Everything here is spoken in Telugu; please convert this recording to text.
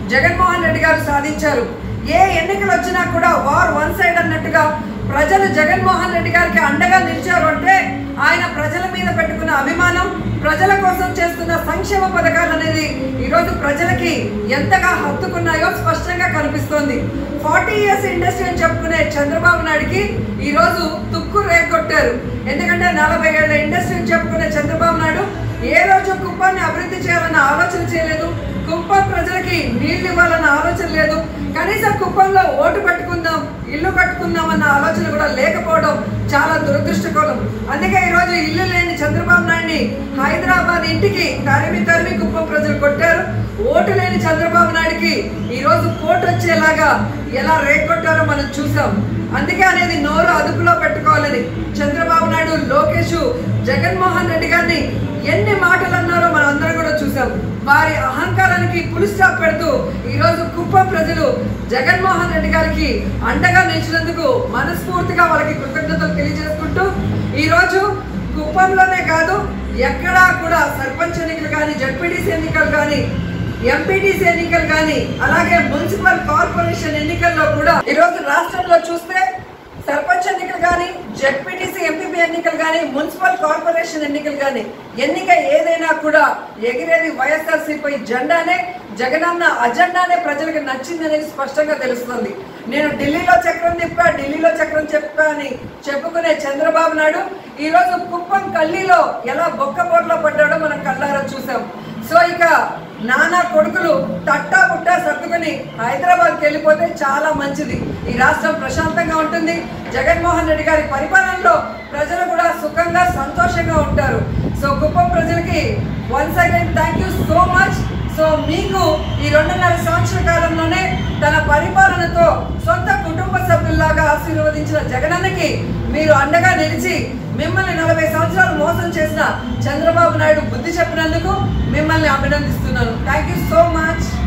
జగన్మోహన్ రెడ్డి గారు సాధించారు ఏ ఎన్నికలు వచ్చినా కూడా వార్ వన్ సైడ్ అన్నట్టుగా ప్రజలు జగన్మోహన్ రెడ్డి గారికి అండగా నిలిచారు అంటే ఆయన ప్రజల మీద పెట్టుకున్న అభిమానం ప్రజల కోసం చేస్తున్న సంక్షేమ పథకాలు అనేది ఈరోజు ప్రజలకి ఎంతగా హత్తుకున్నాయో స్పష్టంగా కనిపిస్తోంది ఫార్టీ ఇయర్స్ ఇండస్ట్రీ అని చెప్పుకునే చంద్రబాబు నాయుడికి ఈరోజు తుక్కు రేగొట్టారు ఎందుకంటే నలభై ఏళ్ళ ఇండస్ట్రీ అని చెప్పుకునే చంద్రబాబు నాయుడు ఏ రోజు కుప్పాన్ని అభివృద్ధి చేయాలన్న ఆలోచన చేయలేదు కుప్పం ప్రజలకి నీళ్లు ఇవ్వాలన్న ఆలోచన లేదు కనీసం కుప్పంలో ఓటు పెట్టుకుందాం ఇల్లు కట్టుకుందాం అన్న ఆలోచన కూడా లేకపోవడం చాలా దురదృష్టకరం అందుకే ఈరోజు ఇల్లు లేని చంద్రబాబు నాయుడిని హైదరాబాద్ ఇంటికి తరిమి తరిమి కుప్పం ప్రజలు కొట్టారు ఓటు లేని చంద్రబాబు నాయుడికి ఈరోజు కోటు వచ్చేలాగా ఎలా రేగొట్టారో మనం చూసాం అందుకే అనేది నోరు అదుపులో పెట్టుకోవాలని చంద్రబాబు నాయుడు లోకేష్ జగన్మోహన్ రెడ్డి గారిని ఎన్ని మాటలు అన్నారో మనం అందరం కూడా చూసాం వారి అహంకారానికి పులి స్టాప్ పెడుతూ ఈరోజు కుప్పం ప్రజలు జగన్మోహన్ రెడ్డి గారికి అండగా నిలిచినందుకు మనస్ఫూర్తిగా వాళ్ళకి కృతజ్ఞతలు తెలియజేసుకుంటూ ఈరోజు కుప్పంలోనే కాదు ఎక్కడా కూడా సర్పంచ్ ఎన్నికలు కానీ జడ్పీటీసీ ఎన్నికలు కానీ ఎంపీటీసీ ఎన్నికలు కానీ అలాగే మున్సిపల్ కార్పొరేషన్ ఎన్నికల్లో కూడా ఈరోజు రాష్ట్రంలో చూస్తే సర్పంచ్ ఎన్నికలు కానీ జెడ్పీటీసీ ఎంపీపీ ఎన్నికలు కానీ మున్సిపల్ కార్పొరేషన్ ఎన్నికలు కానీ ఎన్నిక ఏదైనా కూడా ఎగిరేది వైఎస్ఆర్సీపై జెండానే జగనన్న అజెండానే ప్రజలకు నచ్చింది అనేది స్పష్టంగా తెలుస్తుంది నేను ఢిల్లీలో చక్రం తిప్పా ఢిల్లీలో చక్రం చెప్పా అని చెప్పుకునే చంద్రబాబు నాయుడు ఈరోజు కుప్పం కల్లీలో ఎలా బొక్కబోట్లో పడ్డాడో మనం కళ్ళారా చూసాం సో ఇక నానా కొడుకులు తట్టా పుట్టా సర్దుకుని హైదరాబాద్కి వెళ్ళిపోతే చాలా మంచిది ఈ రాష్ట్రం ప్రశాంతంగా ఉంటుంది జగన్మోహన్ రెడ్డి గారి పరిపాలనలో ప్రజలు కూడా సుఖంగా సంతోషంగా ఉంటారు సో కుప్పం ప్రజలకి once again thank you so much so మీకు ఈ రెండున్నర సంవత్సర కాలంలోనే తన పరిపాలనతో సొంత కుటుంబ సభ్యుల్లాగా ఆశీర్వదించిన జగనన్నకి మీరు అండగా నిలిచి మిమ్మల్ని నలభై సంవత్సరాలు మోసం చేసిన చంద్రబాబు నాయుడు బుద్ధి చెప్పినందుకు మిమ్మల్ని అభినందిస్తున్నాను థ్యాంక్ యూ సో మచ్